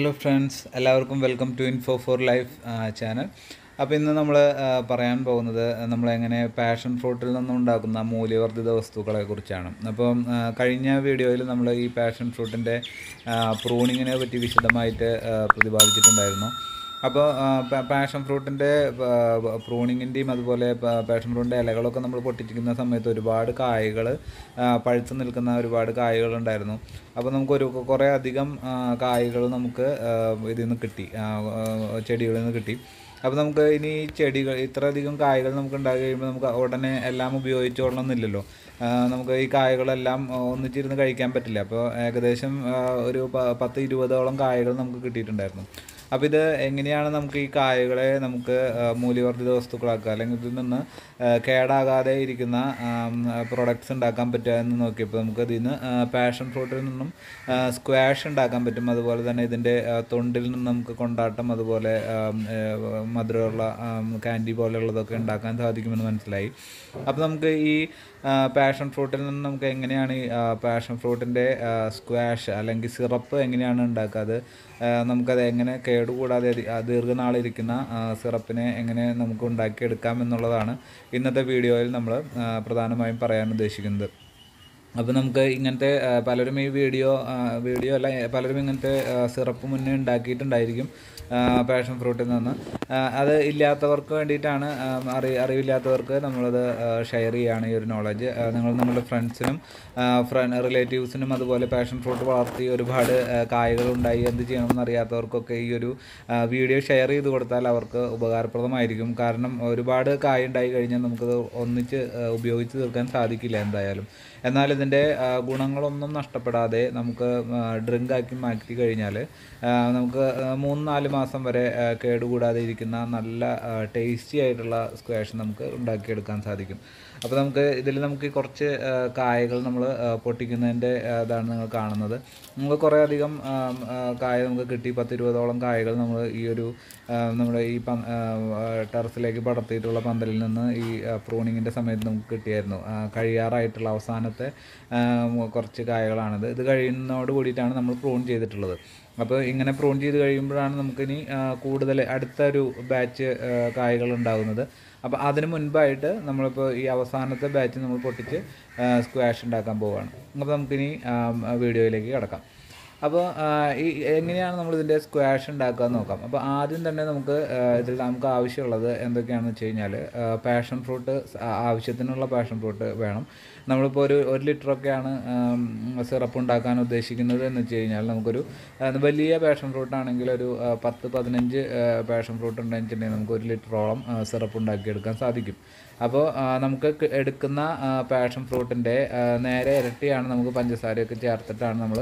hello friends എല്ലാവർക്കും welcome to info for life channel അപ്പോൾ ഇന്ന് നമ്മൾ പറയാൻ പോകുന്നത് നമ്മളെങ്ങനെ പാഷൻ ഫ്രൂട്ടിൽ നിന്നുണ്ടാക്കുന്ന മൂല്യവർദ്ധിത വസ്തുക്കളെ കുറിച്ചാണ് അപ്പം ആ, കഴിഞ്ഞ വീഡിയോയിൽ നമ്മൾ ഈ പാഷൻ ഫ്രൂട്ടിൻ്റെ പ്രൂണിങ്ങിനെ പറ്റി വിശദമായിട്ട് ആ, പ്രതിപാദിച്ചിട്ടുണ്ടായിരുന്നു അപ്പോൾ പാഷൻ ഫ്രൂട്ടിൻ്റെ പ്രൂണിങ്ങിൻ്റെയും അതുപോലെ പാഷൻ ഫ്രൂട്ടിൻ്റെ ഇലകളൊക്കെ നമ്മൾ പൊട്ടിച്ചിരിക്കുന്ന സമയത്ത് ഒരുപാട് കായകൾ പഴുത്ത് നിൽക്കുന്ന ഒരുപാട് കായകളുണ്ടായിരുന്നു അപ്പോൾ നമുക്കൊരു കുറേ അധികം കായകൾ നമുക്ക് ആ, ഇതിൽ നിന്ന് കിട്ടി ആ, ആ, ചെടികളിൽ നിന്ന് കിട്ടി അപ്പോൾ നമുക്ക് ഇനി ഈ ചെടികൾ ഇത്രയധികം കായകൾ നമുക്ക് ഉണ്ടാക്കി കഴിയുമ്പോൾ നമുക്ക് ഉടനെ എല്ലാം ഉപയോഗിച്ചോളണമെന്നില്ലല്ലോ ആ, നമുക്ക് ഈ കായകളെല്ലാം ഒന്നിച്ചിരുന്ന് കഴിക്കാൻ പറ്റില്ല അപ്പോൾ ഏകദേശം ആ, ഒരു പ- പത്ത് ഇരുപതോളം കായകൾ നമുക്ക് കിട്ടിയിട്ടുണ്ടായിരുന്നു അപ്പോൾ ഇത് എങ്ങനെയാണ് നമുക്ക് ഈ കായകളെ നമുക്ക് ആ, മൂല്യവർദ്ധിത വസ്തുക്കളാക്കുക അല്ലെങ്കിൽ ഇതിൽ നിന്ന് ആ, കേടാകാതെ ഇരിക്കുന്ന പ്രൊഡക്ട്സ് ഉണ്ടാക്കാൻ പറ്റുക എന്ന് നോക്കിയപ്പോൾ നമുക്ക് ഇതിൽ നിന്ന് പാഷൻ ഫ്രൂട്ടിൽ നിന്നും സ്ക്വാഷ് ഉണ്ടാക്കാൻ പറ്റും അതുപോലെ തന്നെ ഇതിൻ്റെ ആ, തൊണ്ടിൽ നിന്ന് നമുക്ക് കൊണ്ടാട്ടം അതുപോലെ ആം, ഏ, മധുരമുള്ള കാൻഡി പോലെയുള്ളതൊക്കെ ഉണ്ടാക്കാൻ സാധിക്കുമെന്ന് മനസ്സിലായി അപ്പോൾ നമുക്ക് ഈ പാഷൻ ഫ്രൂട്ടിൽ നിന്ന് നമുക്ക് എങ്ങനെയാണ് ഈ പാഷൻ ഫ്രൂട്ടിൻ്റെ സ്ക്വാഷ് അല്ലെങ്കിൽ സിറപ്പ് എങ്ങനെയാണ് ഉണ്ടാക്കുക അത് ആ, നമുക്കത് എങ്ങനെ കേടുകൂടാതെ ഇരി- ആ, ദീർഘനാളിരിക്കുന്ന ആ, സിറപ്പിനെ എങ്ങനെ നമുക്ക് ഉണ്ടാക്കിയെടുക്കാം എന്നുള്ളതാണ് ഇന്നത്തെ വീഡിയോയിൽ നമ്മൾ ആ, പ്രധാനമായും പറയാൻ ഉദ്ദേശിക്കുന്നത് അപ്പോൾ നമുക്ക് ഇങ്ങനത്തെ ആ, പലരും ഈ വീഡിയോ ആ, വീഡിയോ അല്ല പലരും ഇങ്ങനത്തെ ആ, സിറപ്പ് മുന്നേ ഉണ്ടാക്കിയിട്ടുണ്ടായിരിക്കും പാഷൻ ഫ്രൂട്ടിൽ നിന്ന് ആ, അത് ഇല്ലാത്തവർക്ക് വേണ്ടിയിട്ടാണ് ആ, അറി അറിവില്ലാത്തവർക്ക് നമ്മളത് ഷെയർ ചെയ്യുകയാണ് ഈ ഒരു നോളജ് നിങ്ങൾ നിങ്ങളുടെ ഫ്രണ്ട്സിനും ഫ്രണ്ട് റിലേറ്റീവ്സിനും അതുപോലെ പാഷൻ ഫ്രൂട്ട് വളർത്തി ഒരുപാട് ആ, കായകളുണ്ടായി എന്ത് ചെയ്യണമെന്ന് അറിയാത്തവർക്കൊക്കെ ഈ ഒരു ആ, വീഡിയോ ഷെയർ ചെയ്ത് കൊടുത്താൽ അവർക്ക് ഉപകാരപ്രദമായിരിക്കും കാരണം ഒരുപാട് കായ ഉണ്ടായി കഴിഞ്ഞാൽ നമുക്കത് ഒന്നിച്ച് ആ, ഉപയോഗിച്ച് തീർക്കാൻ സാധിക്കില്ല എന്തായാലും എന്നാൽ ഇതിൻ്റെ ആ, ഗുണങ്ങളൊന്നും നഷ്ടപ്പെടാതെ നമുക്ക് ഡ്രിങ്ക് ആക്കി മാറ്റി കഴിഞ്ഞാൽ നമുക്ക് ആ, മൂന്ന് നാല് മാസം വരെ ആ, കേടുകൂടാതെ ഇരിക്കുന്ന നല്ല ടേസ്റ്റി ആയിട്ടുള്ള സ്ക്വാഷ് നമുക്ക് ഉണ്ടാക്കിയെടുക്കാൻ സാധിക്കും അപ്പോൾ നമുക്ക് ഇതിൽ നമുക്ക് ഈ കുറച്ച് ആ, കായകൾ നമ്മൾ പൊട്ടിക്കുന്നതിൻ്റെ ആ, ഇതാണ് നിങ്ങൾ കാണുന്നത് നമുക്ക് കുറേ അധികം ആ, ആ, കായ നമുക്ക് കിട്ടി പത്തിരുപതോളം കായകൾ നമ്മൾ ഈ ഒരു ആ, നമ്മുടെ ഈ പ ടെറസിലേക്ക് പടർത്തിയിട്ടുള്ള പന്തലിൽ നിന്ന് ഈ പ്രൂണിങ്ങിൻ്റെ സമയത്ത് നമുക്ക് കിട്ടിയായിരുന്നു ആ, കഴിയാറായിട്ടുള്ള അവസാനത്തെ ആ, കുറച്ച് കായകളാണിത് ഇത് കഴിയുന്നതോട് കൂടിയിട്ടാണ് നമ്മൾ പ്രൂൺ ചെയ്തിട്ടുള്ളത് അപ്പോൾ ഇങ്ങനെ പ്രൂൺ ചെയ്ത് കഴിയുമ്പോഴാണ് നമുക്കിനി ആ, കൂടുതൽ അടുത്തൊരു ബാച്ച് കായകൾ ഉണ്ടാകുന്നത് അപ്പോൾ അതിന് മുൻപായിട്ട് നമ്മളിപ്പോൾ ഈ അവസാനത്തെ ബാച്ച് നമ്മൾ പൊട്ടിച്ച് സ്ക്വാഷ് ഉണ്ടാക്കാൻ പോവുകയാണ് അപ്പോൾ നമുക്കിനി ആ, വീഡിയോയിലേക്ക് കിടക്കാം അപ്പോൾ ഈ എങ്ങനെയാണ് നമ്മൾ ഇതിൻ്റെ സ്ക്വാഷ് ഉണ്ടാക്കുക എന്ന് നോക്കാം അപ്പോൾ ആദ്യം തന്നെ നമുക്ക് ആ, ഇതിൽ നമുക്ക് ആവശ്യമുള്ളത് എന്തൊക്കെയാണെന്ന് വെച്ച് കഴിഞ്ഞാൽ പാഷൻ ഫ്രൂട്ട് ആവശ്യത്തിനുള്ള പാഷൻ ഫ്രൂട്ട് വേണം നമ്മളിപ്പോൾ ഒരു ഒരു ലിറ്ററൊക്കെയാണ് സിറപ്പ് ഉണ്ടാക്കാൻ ഉദ്ദേശിക്കുന്നത് എന്ന് വെച്ച് കഴിഞ്ഞാൽ നമുക്കൊരു ആ, വലിയ പാഷൻ ഫ്രൂട്ട് ആണെങ്കിൽ ഒരു ആ, പത്ത് പതിനഞ്ച് പാഷൻ ഫ്രൂട്ട് ഉണ്ടെന്നുണ്ടെങ്കിൽ നമുക്ക് ഒരു ലിറ്ററോളം സിറപ്പ് ഉണ്ടാക്കിയെടുക്കാൻ സാധിക്കും അപ്പോൾ ആ, നമുക്ക് ക- എടുക്കുന്ന പാഷൻ ഫ്രൂട്ടിൻ്റെ നേരെ ഇരട്ടിയാണ് നമുക്ക് പഞ്ചസാരയൊക്കെ ചേർത്തിട്ടാണ് നമ്മൾ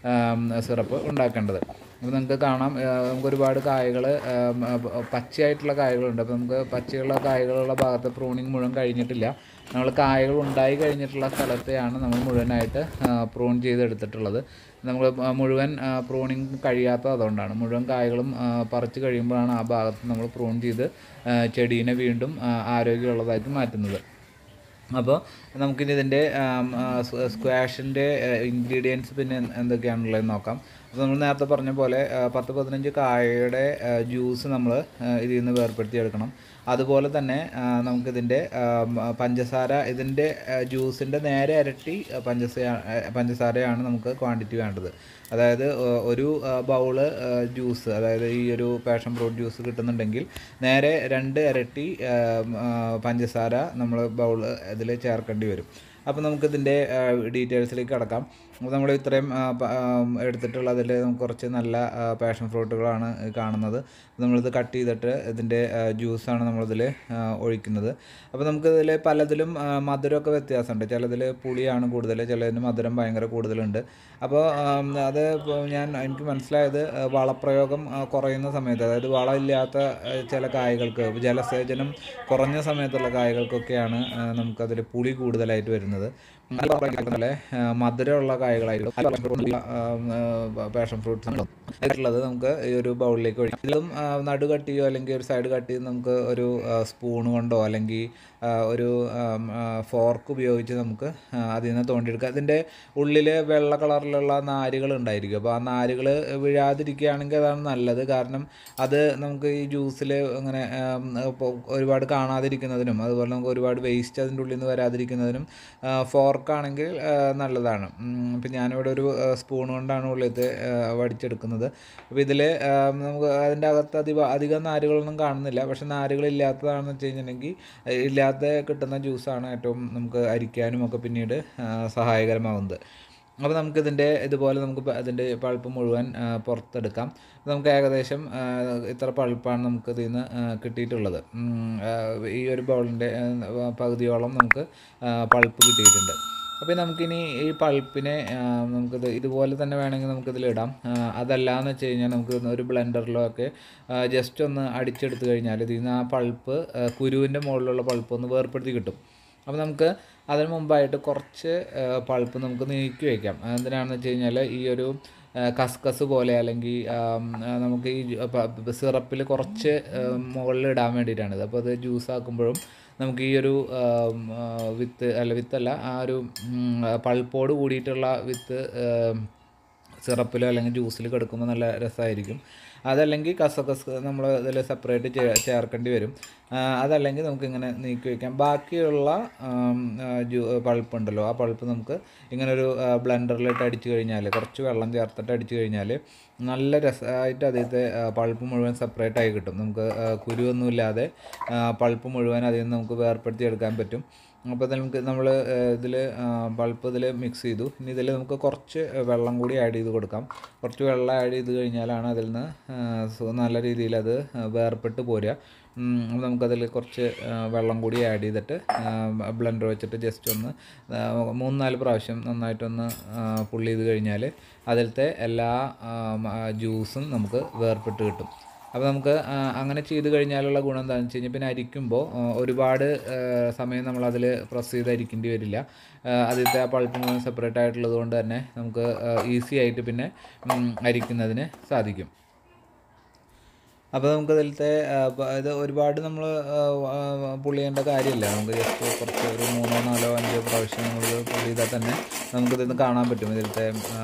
സിറപ്പ് ഉണ്ടാക്കേണ്ടത് അപ്പോൾ നിങ്ങൾക്ക് കാണാം ആ, നമുക്ക് ഒരുപാട് കായകൾ പച്ചയായിട്ടുള്ള കായകളുണ്ട് അപ്പോൾ നമുക്ക് പച്ചയുള്ള കായകളുള്ള ഭാഗത്ത് പ്രൂണിങ് മുഴുവൻ കഴിഞ്ഞിട്ടില്ല നമ്മൾ കായകൾ ഉണ്ടായി കഴിഞ്ഞിട്ടുള്ള സ്ഥലത്തെയാണ് നമ്മൾ മുഴുവനായിട്ട് പ്രൂൺ ചെയ്തെടുത്തിട്ടുള്ളത് നമ്മൾ മുഴുവൻ പ്രൂണിങ് കഴിയാത്തത് അതുകൊണ്ടാണ് മുഴുവൻ കായകളും ആ, പറിച്ച് കഴിയുമ്പോഴാണ് ആ ഭാഗത്ത് നമ്മൾ പ്രൂൺ ചെയ്ത് ആ, ചെടീനെ വീണ്ടും ആ, ആരോഗ്യമുള്ളതായിട്ട് മാറ്റുന്നത് അപ്പോൾ നമുക്കിനി ഇതിൻ്റെ സ്ക്വാഷിൻ്റെ ഇൻഗ്രീഡിയൻസ് പിന്നെ എന്തൊക്കെയാണുള്ളതെന്ന് നോക്കാം അപ്പോൾ നമ്മൾ നേരത്തെ പറഞ്ഞ പോലെ ആ, പത്ത് പതിനഞ്ച് കായയുടെ ജ്യൂസ് നമ്മൾ ഇതിൽ നിന്ന് വേർപ്പെടുത്തിയെടുക്കണം അതുപോലെ തന്നെ ആ, നമുക്കിതിൻ്റെ ആ, മ, പഞ്ചസാര ഇതിൻ്റെ ജ്യൂസിൻ്റെ നേരെ ഇരട്ടി പഞ്ചസാര പഞ്ചസാരയാണ് നമുക്ക് ക്വാണ്ടിറ്റി വേണ്ടത് അതായത് ആ, ഒരു ബൗള് ജ്യൂസ് അതായത് ഈ ഒരു പാഷൻ ഫ്രൂട്ട് ജ്യൂസ് കിട്ടുന്നുണ്ടെങ്കിൽ നേരെ രണ്ട് ഇരട്ടി ആ, ആ, പഞ്ചസാര നമ്മൾ ബൗൾ ഇതിൽ ചേർക്കേണ്ടി വരും അപ്പോൾ നമുക്കിതിൻ്റെ ഡീറ്റെയിൽസിലേക്ക് കടക്കാം അപ്പോൾ നമ്മൾ ഇത്രയും ആ, പ- ആ, എടുത്തിട്ടുള്ളതിൽ നമുക്ക് കുറച്ച് നല്ല പാഷൻ ഫ്രൂട്ടുകളാണ് കാണുന്നത് നമ്മളിത് കട്ട് ചെയ്തിട്ട് ഇതിൻ്റെ ജ്യൂസാണ് നമ്മളിതിൽ ഒഴിക്കുന്നത് അപ്പോൾ നമുക്കിതിൽ പലതിലും ആ, മധുരമൊക്കെ വ്യത്യാസമുണ്ട് ചിലതിൽ പുളിയാണ് കൂടുതൽ ചിലതിന് മധുരം ഭയങ്കര കൂടുതലുണ്ട് അപ്പോൾ ആം, അത് ഇപ്പോൾ ഞാൻ എനിക്ക് മനസ്സിലായത് ആ, വളപ്രയോഗം ആ, കുറയുന്ന സമയത്ത് അതായത് വളമില്ലാത്ത ആ, ചില കായകൾക്ക് ജലസേചനം കുറഞ്ഞ സമയത്തുള്ള കായകൾക്കൊക്കെയാണ് ആ, നമുക്കതിൽ പുളി കൂടുതലായിട്ട് വരുന്നത് പോലെ മധുരമുള്ള കായകളായിരിക്കും പാഷൻ ഫ്രൂട്ട്സ് ഉള്ളത് നമുക്ക് ഈ ഒരു ബൗളിലേക്ക് ഒഴിക്കാം ഇതിലും ആ, നടു കട്ട് ചെയ്യോ അല്ലെങ്കിൽ ഒരു സൈഡ് കട്ട് ചെയ്ത് നമുക്ക് ഒരു സ്പൂൺ കൊണ്ടോ അല്ലെങ്കിൽ ആ, ഒരു ഫോർക്ക് ഉപയോഗിച്ച് നമുക്ക് ആ, അതിൽ നിന്ന് തോണ്ടിയെടുക്കാം അതിൻ്റെ ഉള്ളിൽ വെള്ള കളറിലുള്ള നാരുകൾ ഉണ്ടായിരിക്കും അപ്പോൾ ആ നാരുകൾ വീഴാതിരിക്കുകയാണെങ്കിൽ അതാണ് നല്ലത് കാരണം അത് നമുക്ക് ഈ ജ്യൂസിൽ അങ്ങനെ ആം, ഇപ്പോൾ ഒരുപാട് കാണാതിരിക്കുന്നതിനും അതുപോലെ നമുക്ക് ഒരുപാട് വേസ്റ്റ് അതിൻ്റെ ഉള്ളിൽ നിന്ന് വരാതിരിക്കുന്നതിനും ഫോർക്കാണെങ്കിൽ നല്ലതാണ് ഉം, ഇപ്പം ഞാനിവിടെ ഒരു സ്പൂൺ കൊണ്ടാണ് ഉള്ളിലത്തെ ആ, വടിച്ചെടുക്കുന്നത് അപ്പോൾ ഇതിൽ നമുക്ക് അതിൻ്റെ അകത്ത് അധിക അധികം നാരുകളൊന്നും കാണുന്നില്ല പക്ഷെ നാരുകൾ ഇല്ലാത്തതാണെന്ന് വെച്ച് കഴിഞ്ഞിട്ടുണ്ടെങ്കിൽ ഏഹ്, ഇല്ലാത്ത കിട്ടുന്ന ജ്യൂസാണ് ഏറ്റവും നമുക്ക് അരിക്കാനും ഒക്കെ പിന്നീട് ആ, സഹായകരമാവുന്നത് അപ്പോൾ നമുക്കിതിൻ്റെ ഇതുപോലെ നമുക്ക് പ- അതിൻ്റെ പൾപ്പ് മുഴുവൻ ആ, പുറത്തെടുക്കാം നമുക്ക് ഏകദേശം ആ, ഇത്ര പൾപ്പാണ് നമുക്ക് ഇതിൽ നിന്ന് ആ, കിട്ടിയിട്ടുള്ളത് ഉം, ആ, ഈ ഒരു ബൗളിൻ്റെ പകുതിയോളം നമുക്ക് പൾപ്പ് കിട്ടിയിട്ടുണ്ട് അപ്പോൾ നമുക്കിനി ഈ പൾപ്പിനെ ആ, നമുക്കിത് ഇതുപോലെ തന്നെ വേണമെങ്കിൽ നമുക്കിതിൽ ഇടാം ആ, അതല്ല എന്ന് വെച്ച് കഴിഞ്ഞാൽ നമുക്ക് ഒരു ബ്ലെൻഡറിലോ ഒക്കെ ജസ്റ്റ് ഒന്ന് അടിച്ചെടുത്ത് കഴിഞ്ഞാൽ ഇതിൽ നിന്ന് ആ പൾപ്പ് കുരുവിൻ്റെ മുകളിലുള്ള പൾപ്പ് ഒന്ന് വേർപ്പെടുത്തി കിട്ടും അപ്പോൾ നമുക്ക് അതിന് മുമ്പായിട്ട് കുറച്ച് പൾപ്പ് നമുക്ക് നീക്കി വയ്ക്കാം എന്തിനാണെന്ന് വെച്ച് കഴിഞ്ഞാൽ ഈ ഒരു ആ, കസ്കസ് പോലെ അല്ലെങ്കിൽ ആം, ആ, നമുക്ക് ഈ സിറപ്പിൽ കുറച്ച് മുകളിൽ ഇടാൻ വേണ്ടിയിട്ടാണിത് അപ്പോൾ അത് ജ്യൂസ് ആക്കുമ്പോഴും നമുക്ക് ഈ ഒരു ആം, ആ, വിത്ത് അല്ല വിത്തല്ല ആ ഒരു ഉം, പൾപ്പോട് കൂടിയിട്ടുള്ള വിത്ത് ആം, സിറപ്പിലോ അല്ലെങ്കിൽ ജ്യൂസിൽ കിടക്കുമ്പോൾ നല്ല രസമായിരിക്കും അതല്ലെങ്കിൽ കസകസ് നമ്മൾ ഇതിൽ സെപ്പറേറ്റ് ചേർക്കേണ്ടി വരും ആ, അതല്ലെങ്കിൽ നമുക്ക് ഇങ്ങനെ നീക്കി വയ്ക്കാം ബാക്കിയുള്ള ആം, ആ, ജ്യൂ പൾപ്പ് ഉണ്ടല്ലോ ആ പൾപ്പ് നമുക്ക് ഇങ്ങനെ ഒരു ബ്ലെൻഡറിലിട്ട് അടിച്ചു കഴിഞ്ഞാൽ കുറച്ച് വെള്ളം ചേർത്തിട്ട് അടിച്ചു കഴിഞ്ഞാൽ നല്ല രസമായിട്ട് അതിലത്തെ പൾപ്പ് മുഴുവൻ സെപ്പറേറ്റ് ആയി കിട്ടും നമുക്ക് ആ, കുരുവൊന്നുമില്ലാതെ പൾപ്പ് മുഴുവൻ അതിൽ നിന്ന് നമുക്ക് വേർപ്പെടുത്തി എടുക്കാൻ പറ്റും അപ്പോൾ നമുക്ക് നമ്മൾ ഇതിൽ പൾപ്പ് ഇതിൽ മിക്സ് ചെയ്തു ഇനി ഇതിൽ നമുക്ക് കുറച്ച് വെള്ളം കൂടി ആഡ് ചെയ്ത് കൊടുക്കാം കുറച്ച് വെള്ളം ആഡ് ചെയ്ത് കഴിഞ്ഞാലാണ് അതിൽ നിന്ന് ആ, സു- നല്ല രീതിയിൽ അത് വേർപ്പെട്ട് പോരുക ഉം, അപ്പോൾ നമുക്കതിൽ കുറച്ച് ആ, വെള്ളം കൂടി ആഡ് ചെയ്തിട്ട് ബ്ലെൻഡർ വെച്ചിട്ട് ജസ്റ്റ് ഒന്ന് ആ, മൂന്ന് നാല് പ്രാവശ്യം നന്നായിട്ടൊന്ന് ആ, പുള്ളി ചെയ്ത് കഴിഞ്ഞാൽ അതിലത്തെ എല്ലാ ആ, മ- ആ, ജ്യൂസും നമുക്ക് വേർപ്പെട്ട് കിട്ടും അപ്പോൾ നമുക്ക് ആ, അങ്ങനെ ചെയ്ത് കഴിഞ്ഞാലുള്ള ഗുണം എന്താണെന്ന് വെച്ച് കഴിഞ്ഞാൽ പിന്നെ അരിക്കുമ്പോൾ ആ, ഒരുപാട് ആ, സമയം നമ്മളതിൽ പ്രസ് ചെയ്ത് അരിക്കേണ്ടി വരില്ല ആ, അതിലത്തെ ആ പൾപ്പ് മുഴുവൻ സെപ്പറേറ്റ് ആയിട്ടുള്ളത് കൊണ്ട് തന്നെ നമുക്ക് ഈസി ആയിട്ട് പിന്നെ ഉം, അരിക്കുന്നതിന് സാധിക്കും അപ്പോൾ നമുക്ക് ഇതിലത്തെ ആ, പ- ഇത് ഒരുപാട് നമ്മൾ പുള്ളി ചെയ്യേണ്ട കാര്യമില്ല നമുക്ക് ജസ്റ്റ് കുറച്ച് ഒരു മൂന്നോ നാലോ അഞ്ചോ പ്രാവശ്യം നമ്മൾ പുള്ളി ചെയ്താൽ തന്നെ നമുക്കിതിൽ നിന്ന് കാണാൻ പറ്റും ഇതിലത്തെ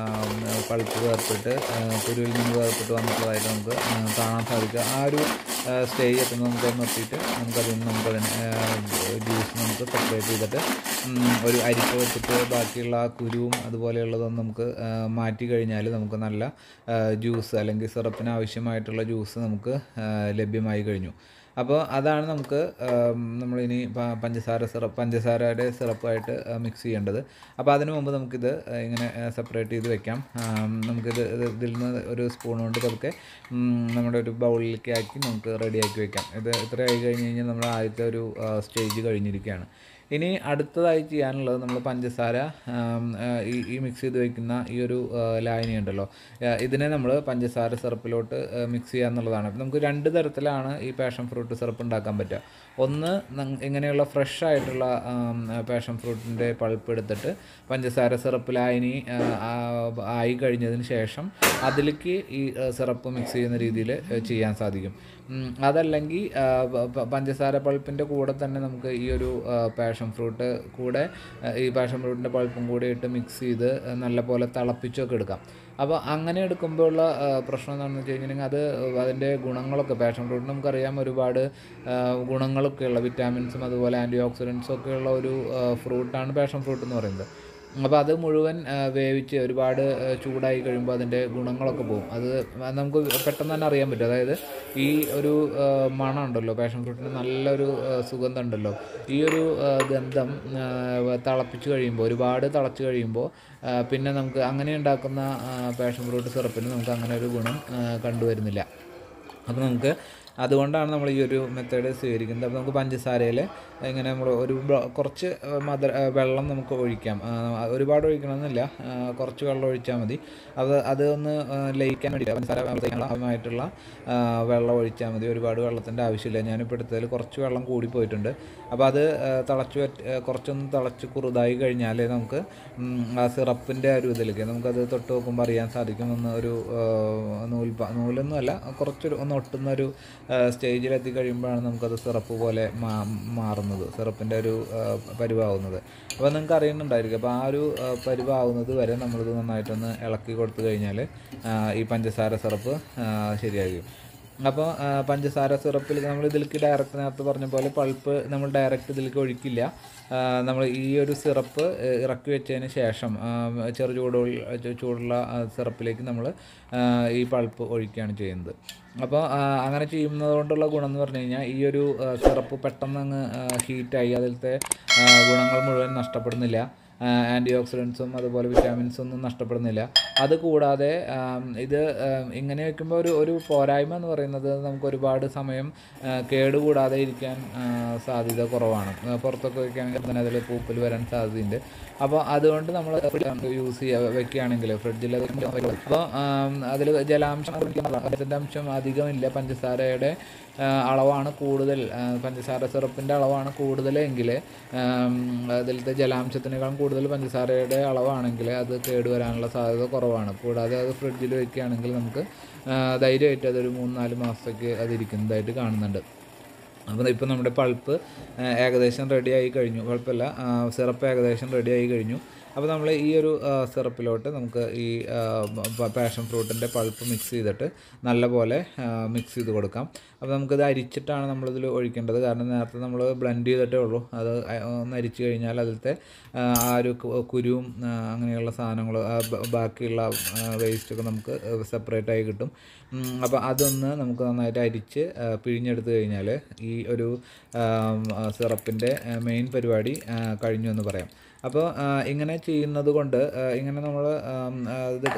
പൾപ്പ് വേർപ്പിട്ട് ആ, കുരുവിൽ നിന്ന് വേർപ്പിട്ട് വന്നിട്ടുള്ളതായിട്ട് നമുക്ക് ആ, കാണാൻ സാധിക്കും ആ ഒരു സ്റ്റേജ് എത്തുമ്പോൾ നമുക്ക് അത് നിർത്തിയിട്ട് നമുക്കതിൽ നിന്ന് നമുക്കതിന് ജ്യൂസ് നമുക്ക് സെപ്പറേറ്റ് ചെയ്തിട്ട് ഉം, ഒരു അരിപ്പ വെച്ചിട്ട് ബാക്കിയുള്ള ആ കുരുവും അതുപോലെയുള്ളതൊന്നും നമുക്ക് ആ, മാറ്റി കഴിഞ്ഞാൽ നമുക്ക് നല്ല ജ്യൂസ് അല്ലെങ്കിൽ സിറപ്പിന് ആവശ്യമായിട്ടുള്ള ജ്യൂസ് നമുക്ക് ആ, ലഭ്യമായി കഴിഞ്ഞു അപ്പോൾ അതാണ് നമുക്ക് ആം, നമ്മളിനി പ- പഞ്ചസാര സിറപ്പ് പഞ്ചസാരയുടെ സിറപ്പായിട്ട് മിക്സ് ചെയ്യേണ്ടത് അപ്പോൾ അതിന് മുമ്പ് നമുക്കിത് ആ, ഇങ്ങനെ സെപ്പറേറ്റ് ചെയ്ത് വെക്കാം ആം, നമുക്കിത് ഇത് ഇതിൽ നിന്ന് ഒരു സ്പൂൺ കൊണ്ട് പതുക്കെ ഉം, നമ്മുടെ ഒരു ബൗളിലേക്ക് ആക്കി നമുക്ക് റെഡിയാക്കി വെക്കാം ഇത് ഇത്ര ആയി കഴിഞ്ഞ് കഴിഞ്ഞാൽ നമ്മുടെ ആദ്യത്തെ ഒരു സ്റ്റേജ് കഴിഞ്ഞിരിക്കുകയാണ് ഇനി അടുത്തതായി ചെയ്യാനുള്ളത് നമ്മൾ പഞ്ചസാര ആം, ആ, ഈ ഈ മിക്സ് ചെയ്ത് വെക്കുന്ന ഈ ഒരു ആ, ലായനി ഉണ്ടല്ലോ ആ, ഇതിനെ നമ്മൾ പഞ്ചസാര സിറപ്പിലോട്ട് മിക്സ് ചെയ്യുക എന്നുള്ളതാണ് അപ്പം നമുക്ക് രണ്ട് തരത്തിലാണ് ഈ പാഷൻ ഫ്രൂട്ട് സിറപ്പ് ഉണ്ടാക്കാൻ പറ്റുക ഒന്ന് നം- ഇങ്ങനെയുള്ള ഫ്രഷ് ആയിട്ടുള്ള പാഷൻ ഫ്രൂട്ടിൻ്റെ പൾപ്പ് എടുത്തിട്ട് പഞ്ചസാര സിറപ്പ് ലായനി ആ, ആ, ആയി കഴിഞ്ഞതിന് ശേഷം അതിലേക്ക് ഈ സിറപ്പ് മിക്സ് ചെയ്യുന്ന രീതിയിൽ ചെയ്യാൻ സാധിക്കും ഉം, അതല്ലെങ്കിൽ ആ, പ- പ- പഞ്ചസാര പൾപ്പിൻ്റെ കൂടെ തന്നെ നമുക്ക് ഈ ഒരു പാഷൻ ഫ്രൂട്ട് കൂടെ ആ, ഈ പാഷൻ ഫ്രൂട്ടിൻ്റെ പൾപ്പും കൂടി ഇട്ട് മിക്സ് ചെയ്ത് നല്ല പോലെ തിളപ്പിച്ചൊക്കെ എടുക്കാം അപ്പോൾ അങ്ങനെ എടുക്കുമ്പോഴുള്ള ആ, പ്രശ്നം എന്താണെന്ന് വെച്ച് കഴിഞ്ഞിട്ടുണ്ടെങ്കിൽ അത് അതിൻ്റെ ഗുണങ്ങളൊക്കെ പാഷൻ ഫ്രൂട്ടിന് നമുക്കറിയാം ഒരുപാട് ആ, ഗുണങ്ങളൊക്കെയുള്ള വിറ്റാമിൻസും അതുപോലെ ആൻറ്റി ഓക്സിഡൻസും ഒക്കെയുള്ള ഒരു ഫ്രൂട്ടാണ് പാഷൻ ഫ്രൂട്ട് എന്ന് പറയുന്നത് അപ്പോൾ അത് മുഴുവൻ ആ, വേവിച്ച് ഒരുപാട് ആ, ചൂടായി കഴിയുമ്പോൾ അതിൻ്റെ ഗുണങ്ങളൊക്കെ പോകും അത് നമുക്ക് പെട്ടെന്ന് തന്നെ അറിയാൻ പറ്റും അതായത് ഈ ഒരു ആ, മണം ഉണ്ടല്ലോ പാഷൻ ഫ്രൂട്ടിന് നല്ലൊരു ആ, സുഗന്ധം ഉണ്ടല്ലോ ഈ ഒരു ആ, ഗന്ധം ആ, തിളപ്പിച്ച് കഴിയുമ്പോൾ ഒരുപാട് തിളച്ച് കഴിയുമ്പോൾ ആ, പിന്നെ നമുക്ക് അങ്ങനെ ഉണ്ടാക്കുന്ന പാഷൻ ഫ്രൂട്ട് സിറപ്പിന് നമുക്ക് അങ്ങനെ ഒരു ഗുണം ആ, കണ്ടുവരുന്നില്ല അപ്പോൾ നമുക്ക് അതുകൊണ്ടാണ് നമ്മൾ ഈ ഒരു മെത്തേഡ് സ്വീകരിക്കുന്നത് അപ്പോൾ നമുക്ക് പഞ്ചസാരയിൽ ഇങ്ങനെ നമ്മൾ ഒരു ബ- കുറച്ച് മധുര ആ, വെള്ളം നമുക്ക് ഒഴിക്കാം ആ, ഒരുപാട് ഒഴിക്കണമെന്നില്ല ആ, കുറച്ച് വെള്ളം ഒഴിച്ചാൽ മതി അത് അത് ഒന്ന് ആ, ലയിക്കാൻ വേണ്ടി പഞ്ചസാര ആവശ്യമായിട്ടുള്ള ആ, വെള്ളം ഒഴിച്ചാൽ മതി ഒരുപാട് വെള്ളത്തിൻ്റെ ആവശ്യമില്ല ഞാനിപ്പോൾ എടുത്തതിൽ കുറച്ച് വെള്ളം കൂടി പോയിട്ടുണ്ട് അപ്പോൾ അത് ആ, തിളച്ച് വറ്റ് ആ, കുറച്ചൊന്ന് തിളച്ച് കുറുതായി കഴിഞ്ഞാൽ നമുക്ക് ഉം, ആ സിറപ്പിൻ്റെ ഒരു ഇതിലേക്ക് നമുക്കത് തൊട്ട് നോക്കുമ്പോൾ അറിയാൻ സാധിക്കും ഒന്ന് ഒരു ആ, നൂൽ പ- നൂലൊന്നുമല്ല കുറച്ചൊരു ഒന്ന് ഒട്ടുന്ന ഒരു സ്റ്റേജിൽ എത്തിക്കഴിയുമ്പോഴാണ് നമുക്കത് സിറപ്പ് പോലെ മാ- മാറുന്നത് സിറപ്പിൻ്റെ ഒരു ആ, പരിവാകുന്നത് അപ്പോൾ നിങ്ങൾക്ക് അറിയുന്നുണ്ടായിരിക്കും അപ്പോൾ ആ ഒരു ആ, പരിവാകുന്നത് വരെ നമ്മളിത് നന്നായിട്ടൊന്ന് ഇളക്കി കൊടുത്തു കഴിഞ്ഞാൽ ആ, ഈ പഞ്ചസാര സിറപ്പ് ആ, ശരിയാകും അപ്പോൾ ആ, പഞ്ചസാര സിറപ്പിൽ നമ്മൾ ഇതിലേക്ക് ഡയറക്റ്റ് നേരത്തെ പറഞ്ഞ പോലെ പൾപ്പ് നമ്മൾ ഡയറക്റ്റ് ഇതിലേക്ക് ഒഴിക്കില്ല നമ്മൾ ഈ ഒരു സിറപ്പ് ഏഹ്, ഇറക്കി വെച്ചതിന് ശേഷം ആ, ചെറു ചൂട് ചൂടുള്ള ആ, സിറപ്പിലേക്ക് നമ്മൾ ഈ പൾപ്പ് ഒഴിക്കുകയാണ് ചെയ്യുന്നത് അപ്പോൾ ആ, അങ്ങനെ ചെയ്യുന്നത് കൊണ്ടുള്ള ഗുണം എന്ന് പറഞ്ഞു കഴിഞ്ഞാൽ ഈ ഒരു ആ, സിറപ്പ് പെട്ടെന്ന് അങ്ങ് ഹീറ്റായി അതിലത്തെ ആ, ഗുണങ്ങൾ മുഴുവൻ നഷ്ടപ്പെടുന്നില്ല ആൻറ്റി ഓക്സിഡൻസും അതുപോലെ വിറ്റാമിൻസും ഒന്നും നഷ്ടപ്പെടുന്നില്ല അത് കൂടാതെ ആം, ഇത് ആം, ഇങ്ങനെ വെക്കുമ്പോൾ ഒരു ഒരു പോരായ്മ എന്ന് പറയുന്നത് നമുക്ക് ഒരുപാട് സമയം ആ, കേടുകൂടാതെ ഇരിക്കാൻ ആ, സാധ്യത കുറവാണ് ആ, പുറത്തൊക്കെ വെക്കുകയാണെങ്കിൽ തന്നെ അതിൽ പൂപ്പൽ വരാൻ സാധ്യതയുണ്ട് അപ്പോൾ അതുകൊണ്ട് നമ്മൾ യൂസ് ചെയ്യുക വെക്കുകയാണെങ്കിൽ ഫ്രിഡ്ജിൽ അപ്പോൾ അതിൽ ജലാംശം ജലത്തിൻ്റെ അംശം അധികമില്ല പഞ്ചസാരയുടെ ആ, അളവാണ് കൂടുതൽ ആ, പഞ്ചസാര സിറപ്പിൻ്റെ അളവാണ് കൂടുതലെങ്കിൽ അതിലത്തെ ജലാംശത്തിനേക്കാളും കൂടുതൽ പഞ്ചസാരയുടെ അളവാണെങ്കിൽ അത് കേടുവരാനുള്ള സാധ്യത കുറവാണ് കൂടാതെ അത് ഫ്രിഡ്ജിൽ വെക്കുകയാണെങ്കിൽ നമുക്ക് ആ, ധൈര്യമായിട്ട് അതൊരു മൂന്ന് നാല് മാസത്തേക്ക് അത് ഇരിക്കുന്നതായിട്ട് കാണുന്നുണ്ട് അപ്പോൾ ഇപ്പോൾ നമ്മുടെ പൾപ്പ് ഏകദേശം റെഡി ആയി കഴിഞ്ഞു പൾപ്പല്ല സിറപ്പ് ഏകദേശം റെഡി ആയി കഴിഞ്ഞു അപ്പോൾ നമ്മൾ ഈ ഒരു ആ, സിറപ്പിലോട്ട് നമുക്ക് ഈ പാഷൻ ഫ്രൂട്ടിൻ്റെ പൾപ്പ് മിക്സ് ചെയ്തിട്ട് നല്ലപോലെ മിക്സ് ചെയ്ത് കൊടുക്കാം അപ്പോൾ നമുക്കിത് അരിച്ചിട്ടാണ് നമ്മളിതിൽ ഒഴിക്കേണ്ടത് കാരണം നേരത്തെ നമ്മൾ ബ്ലെൻഡ് ചെയ്തിട്ടേ ഉള്ളൂ അത് അ- ഒന്ന് അരിച്ച് കഴിഞ്ഞാൽ അതിലത്തെ ആ, ആ ഒരു കു- കുരുവും ആ, അങ്ങനെയുള്ള സാധനങ്ങൾ ബാക്കിയുള്ള വേസ്റ്റൊക്കെ നമുക്ക് സെപ്പറേറ്റ് ആയി കിട്ടും അപ്പോൾ അതൊന്ന് നമുക്ക് നന്നായിട്ട് അരിച്ച് ആ, പിഴിഞ്ഞെടുത്ത് കഴിഞ്ഞാൽ ഈ ഒരു സിറപ്പിൻ്റെ മെയിൻ പരിപാടി ആ, കഴിഞ്ഞു എന്ന് പറയാം അപ്പോൾ ആ, ഇങ്ങനെ ചെയ്യുന്നത് കൊണ്ട് ആ, ഇങ്ങനെ നമ്മൾ ഇത്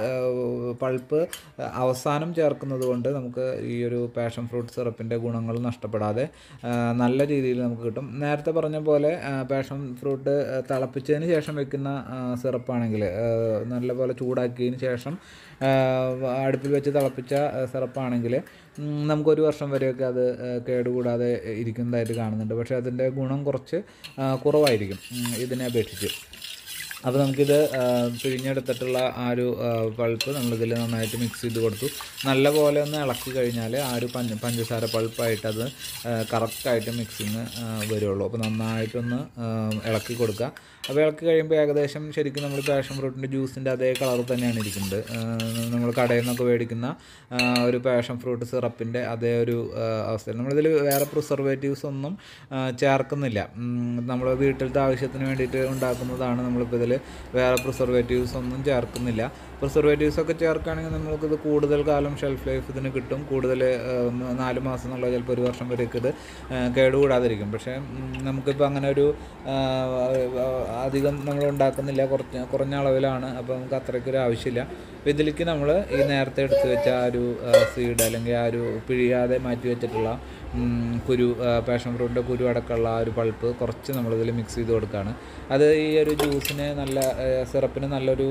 പൾപ്പ് അവസാനം ചേർക്കുന്നത് കൊണ്ട് നമുക്ക് ഈ ഒരു പാഷൻ ഫ്രൂട്ട് സിറപ്പിൻ്റെ ഗുണങ്ങൾ നഷ്ടപ്പെടാതെ ആ, നല്ല രീതിയിൽ നമുക്ക് കിട്ടും നേരത്തെ പറഞ്ഞ പോലെ പാഷൻ ഫ്രൂട്ട് തിളപ്പിച്ചതിന് ശേഷം വെക്കുന്ന സിറപ്പാണെങ്കിൽ നല്ലപോലെ ചൂടാക്കിയതിന് ശേഷം ആ, അടുപ്പിൽ വെച്ച് തിളപ്പിച്ച സിറപ്പാണെങ്കിൽ നമുക്കൊരു വർഷം വരെയൊക്കെ അത് ആ, കേടുകൂടാതെ ഇരിക്കുന്നതായിട്ട് കാണുന്നുണ്ട് പക്ഷേ അതിൻ്റെ ഗുണം കുറച്ച് ആ, കുറവായിരിക്കും ഉം, ഇതിനെ അപേക്ഷിച്ച് അപ്പോൾ നമുക്കിത് ആ, പിഴിഞ്ഞെടുത്തിട്ടുള്ള ആ ഒരു ആ, പൾപ്പ് നമ്മളിതിൽ നന്നായിട്ട് മിക്സ് ചെയ്ത് കൊടുത്തു നല്ലപോലെ ഒന്ന് ഇളക്കി കഴിഞ്ഞാൽ ആ ഒരു പഞ്ച പഞ്ചസാര പൾപ്പായിട്ട് അത് കറക്റ്റായിട്ട് മിക്സിങ് വരുള്ളൂ അപ്പോൾ നന്നായിട്ടൊന്ന് ആ, ഇളക്കി കൊടുക്കുക അപ്പോൾ ഇളക്കി കഴിയുമ്പോൾ ഏകദേശം ശരിക്കും നമ്മൾ പാഷൻ ഫ്രൂട്ടിൻ്റെ ജ്യൂസിൻ്റെ അതേ കളർ തന്നെയാണ് ഇരിക്കുന്നത് നമ്മൾ കടയിൽ നിന്നൊക്കെ മേടിക്കുന്ന ആ, ഒരു പാഷൻ ഫ്രൂട്ട് സിറപ്പിൻ്റെ അതേ ഒരു ആ, അവസ്ഥയിൽ നമ്മളിതിൽ വേറെ പ്രിസർവേറ്റീവ്സ് ഒന്നും ആ, ചേർക്കുന്നില്ല നമ്മൾ വീട്ടിലത്തെ ആവശ്യത്തിന് വേണ്ടിയിട്ട് ഉണ്ടാക്കുന്നതാണ് നമ്മളിപ്പോൾ ഇതിൽ വേറെ പ്രിസർവേറ്റീവ്സ് ഒന്നും ചേർക്കുന്നില്ല പ്രിസർവേറ്റീവ്സ് ഒക്കെ ചേർക്കുകയാണെങ്കിൽ നമ്മൾക്കിത് കൂടുതൽ കാലം ഷെൽഫ് ലൈഫ് ഇതിന് കിട്ടും കൂടുതൽ ആ, ഒന്ന് നാല് മാസം എന്നുള്ള ചിലപ്പോൾ ഒരു വർഷം വരെയൊക്കെ ഇത് ആ, കേടുകൂടാതിരിക്കും പക്ഷേ ഉം, നമുക്കിപ്പോൾ അങ്ങനെ ഒരു ആ, ആ, അധികം നമ്മൾ ഉണ്ടാക്കുന്നില്ല കുറച്ച് കുറഞ്ഞ അളവിലാണ് അപ്പോൾ നമുക്ക് അത്രയ്ക്ക് ഒരു ആവശ്യമില്ല അപ്പോൾ ഇതിലേക്ക് നമ്മൾ ഈ നേരത്തെ എടുത്ത് വെച്ച ആ ഒരു സീഡ് അല്ലെങ്കിൽ ആ ഒരു പിഴിയാതെ മാറ്റി വെച്ചിട്ടുള്ള ഉം, കുരു പാഷൻ ഫ്രൂട്ടിൻ്റെ കുരു അടക്കമുള്ള ആ ഒരു പൾപ്പ് കുറച്ച് നമ്മളിതിൽ മിക്സ് ചെയ്ത് കൊടുക്കുകയാണ് അത് ഈ ഒരു ജ്യൂസിന് നല്ല സിറപ്പിന് നല്ലൊരു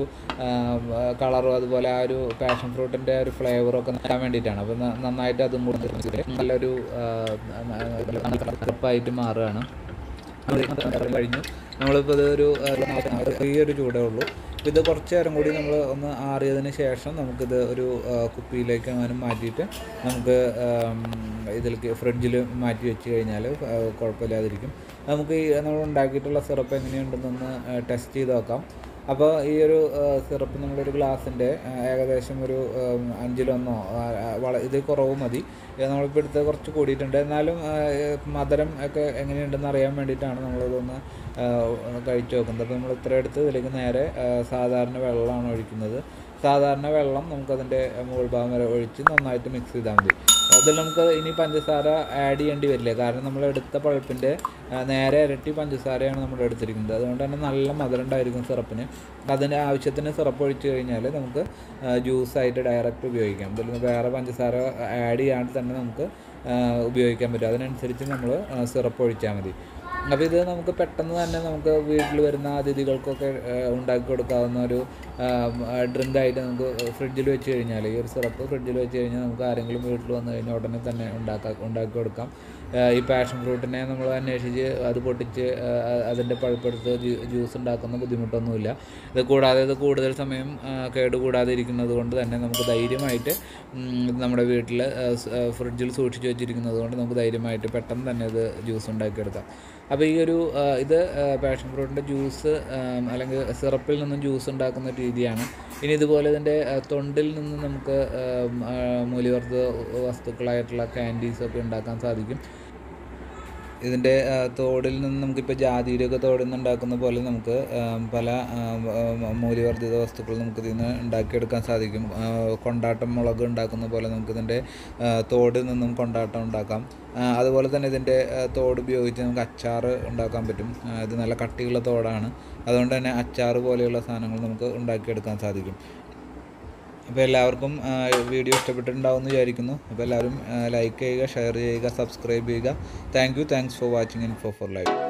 കളറും അതുപോലെ ആ ഒരു പാഷൻ ഫ്രൂട്ടിൻ്റെ ഒരു ഫ്ലേവറും ഒക്കെ നൽകാൻ വേണ്ടിയിട്ടാണ് അപ്പോൾ ന- നന്നായിട്ട് അതും കൂടി mix ചെയ്തിട്ട് നല്ലൊരു സിറപ്പായിട്ട് മാറുകയാണ് അത് കഴിഞ്ഞു നമ്മളിപ്പോൾ ഇതൊരു ചെറിയൊരു ചൂടേ ഉള്ളൂ അപ്പോൾ ഇത് കുറച്ച് നേരം കൂടി നമ്മൾ ഒന്ന് ആറിയതിന് ശേഷം നമുക്കിത് ഒരു ആ, കുപ്പിയിലേക്ക് അങ്ങനെ മാറ്റിയിട്ട് നമുക്ക് ആം, ഇതിലേക്ക് ഫ്രിഡ്ജിൽ മാറ്റി വെച്ച് കഴിഞ്ഞാൽ ആ, കുഴപ്പമില്ലാതിരിക്കും നമുക്ക് ഈ നമ്മൾ ഉണ്ടാക്കിയിട്ടുള്ള സിറപ്പ് എങ്ങനെയുണ്ടെന്നൊന്ന് ടെസ്റ്റ് ചെയ്ത് നോക്കാം അപ്പോൾ ഈ ഒരു സിറപ്പ് നമ്മളൊരു ഗ്ലാസിൻ്റെ ഏകദേശം ഒരു ഉം, അഞ്ചിലൊന്നോ ആ, ആ, വള ഇത് കുറവ് മതി ഇത് നമ്മളിപ്പോൾ എടുത്ത് കുറച്ച് കൂടിയിട്ടുണ്ട് എന്നാലും ആ, ഏ, മധുരം ഒക്കെ എങ്ങനെയുണ്ടെന്ന് അറിയാൻ വേണ്ടിയിട്ടാണ് നമ്മളിതൊന്ന് ആ, ഒന്ന് കഴിച്ച് നോക്കുന്നത് അപ്പോൾ നമ്മൾ ഇത്ര എടുത്ത് ഇതിലേക്ക് നേരെ ആ, സാധാരണ വെള്ളമാണ് ഒഴിക്കുന്നത് സാധാരണ വെള്ളം നമുക്കതിൻ്റെ മുകൾ ഭാഗം വരെ ഒഴിച്ച് നന്നായിട്ട് മിക്സ് ചെയ്താൽ മതി അതിൽ നമുക്ക് ഇനി പഞ്ചസാര ആഡ് ചെയ്യേണ്ടി വരില്ല കാരണം നമ്മൾ എടുത്ത പഴുപ്പിൻ്റെ നേരെ ഇരട്ടി പഞ്ചസാരയാണ് നമ്മൾ എടുത്തിരിക്കുന്നത് അതുകൊണ്ട് തന്നെ നല്ല മധുരം ഉണ്ടായിരിക്കും സിറപ്പിന് അതിൻ്റെ ആവശ്യത്തിന് സിറപ്പ് ഒഴിച്ച് കഴിഞ്ഞാൽ നമുക്ക് ജ്യൂസായിട്ട് ഡയറക്റ്റ് ഉപയോഗിക്കാം ഇതിൽ നിന്ന് വേറെ പഞ്ചസാര ആഡ് ചെയ്യാണ്ട് തന്നെ നമുക്ക് ആ, ഉപയോഗിക്കാൻ പറ്റും അതിനനുസരിച്ച് നമ്മൾ സിറപ്പ് ഒഴിച്ചാൽ മതി അപ്പോൾ ഇത് നമുക്ക് പെട്ടെന്ന് തന്നെ നമുക്ക് വീട്ടിൽ വരുന്ന അതിഥികൾക്കൊക്കെ ആ, ഉണ്ടാക്കി കൊടുക്കാവുന്ന ഒരു ഡ്രിങ്ക് ആയിട്ട് നമുക്ക് ഫ്രിഡ്ജിൽ വെച്ച് കഴിഞ്ഞാൽ ഈ ഒരു സിറപ്പ് ഫ്രിഡ്ജിൽ വെച്ച് കഴിഞ്ഞാൽ നമുക്ക് ആരെങ്കിലും വീട്ടിൽ വന്നു കഴിഞ്ഞാൽ ഉടനെ തന്നെ ഉണ്ടാക്കാം ഉണ്ടാക്കി കൊടുക്കാം ആ, ഈ പാഷൻ ഫ്രൂട്ടിനെ നമ്മൾ അന്വേഷിച്ച് അത് പൊട്ടിച്ച് ആ, അതിൻ്റെ പഴുപ്പെടുത്ത് ജ്യൂ- ജ്യൂസ് ഉണ്ടാക്കുന്ന ബുദ്ധിമുട്ടൊന്നുമില്ല ഇത് കൂടാതെ ഇത് കൂടുതൽ സമയം ആ, കേടുകൂടാതെ ഇരിക്കുന്നത് കൊണ്ട് തന്നെ നമുക്ക് ധൈര്യമായിട്ട് ഉം, ഇത് നമ്മുടെ വീട്ടിൽ ഫ്രിഡ്ജിൽ സൂക്ഷിച്ച് വെച്ചിരിക്കുന്നത് കൊണ്ട് നമുക്ക് ധൈര്യമായിട്ട് പെട്ടെന്ന് തന്നെ ഇത് ജ്യൂസ് ഉണ്ടാക്കിയെടുക്കാം അപ്പോൾ ഈ ഒരു ആ, ഇത് പാഷൻ ഫ്രൂട്ടിൻ്റെ ജ്യൂസ് അല്ലെങ്കിൽ സിറപ്പിൽ നിന്നും ജ്യൂസ് ഉണ്ടാക്കുന്ന രീതിയാണ് ഇനി ഇതുപോലെ ഇതിൻ്റെ ആ, തൊണ്ടിൽ നിന്ന് നമുക്ക് ആം, ആ, മൂല്യവർദ്ധിത വസ്തുക്കളായിട്ടുള്ള ക്യാൻഡീസ് ഒക്കെ ഉണ്ടാക്കാൻ സാധിക്കും ഇതിൻ്റെ ആ, തോടിൽ നിന്ന് നമുക്കിപ്പോൾ ജാതിയുടെയൊക്കെ തോടിൽ നിന്ന് ഉണ്ടാക്കുന്ന പോലെ നമുക്ക് ആ, പല ആ, ആ, മൂല്യവർദ്ധിത വസ്തുക്കൾ നമുക്ക് ഇതിൽ നിന്ന് ഉണ്ടാക്കിയെടുക്കാൻ സാധിക്കും ആ, കൊണ്ടാട്ടം മുളക് ഉണ്ടാക്കുന്ന പോലെ നമുക്കിതിൻ്റെ ആ, തോടിൽ നിന്നും കൊണ്ടാട്ടം ഉണ്ടാക്കാം ആ, അതുപോലെ തന്നെ ഇതിൻ്റെ ആ, തോട് ഉപയോഗിച്ച് നമുക്ക് അച്ചാർ ഉണ്ടാക്കാൻ പറ്റും ആ, ഇത് നല്ല കട്ടിയുള്ള തോടാണ് അതുകൊണ്ട് തന്നെ അച്ചാർ പോലെയുള്ള സാധനങ്ങൾ നമുക്ക് ഉണ്ടാക്കിയെടുക്കാൻ സാധിക്കും അപ്പോൾ എല്ലാവർക്കും ആ, വീഡിയോ ഇഷ്ടപ്പെട്ടിട്ടുണ്ടാവും എന്ന് വിചാരിക്കുന്നു അപ്പോൾ എല്ലാവരും ലൈക്ക് ചെയ്യുക ഷെയർ ചെയ്യുക സബ്സ്ക്രൈബ് ചെയ്യുക thank you thanks for watching info for life